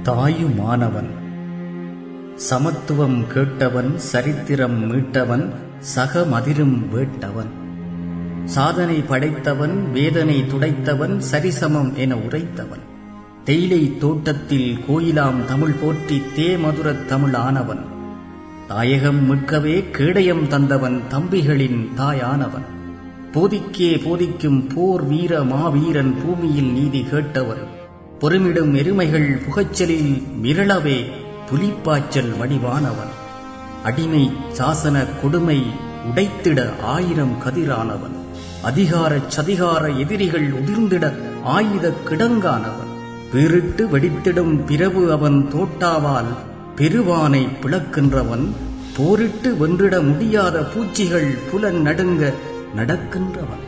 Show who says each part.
Speaker 1: தாயுமானவன் சமத்துவம் கேட்டவன் சரித்திரம் மீட்டவன் சகமதிரும் வேட்டவன் சாதனை படைத்தவன் வேதனை துடைத்தவன் சரிசமம் என உரைத்தவன் தேயிலை தோட்டத்தில் கோயிலாம் தமிழ் போற்றி தேமதுரத் தமிழ் ஆனவன் தாயகம் மீட்கவே கேடயம் தந்தவன் தம்பிகளின் தாயானவன் போதிக்கே போதிக்கும் போர் வீர மாவீரன் பூமியில் நீதி கேட்டவன் பொறுமிடும் எருமைகள் புகச்சலில் மிரளவே புலிப்பாய்ச்சல் வடிவானவன் அடிமை சாசன கொடுமை உடைத்திட ஆயிரம் கதிரானவன் அதிகார சதிகார எதிரிகள் உதிர்ந்திட ஆயுத கிடங்கானவன் பீரிட்டு வெடித்திடும் பிறவு அவன் தோட்டாவால் பெருவானை பிளக்கின்றவன் போரிட்டு வென்றிட முடியாத பூச்சிகள் புலன் நடுங்க நடக்கின்றவன்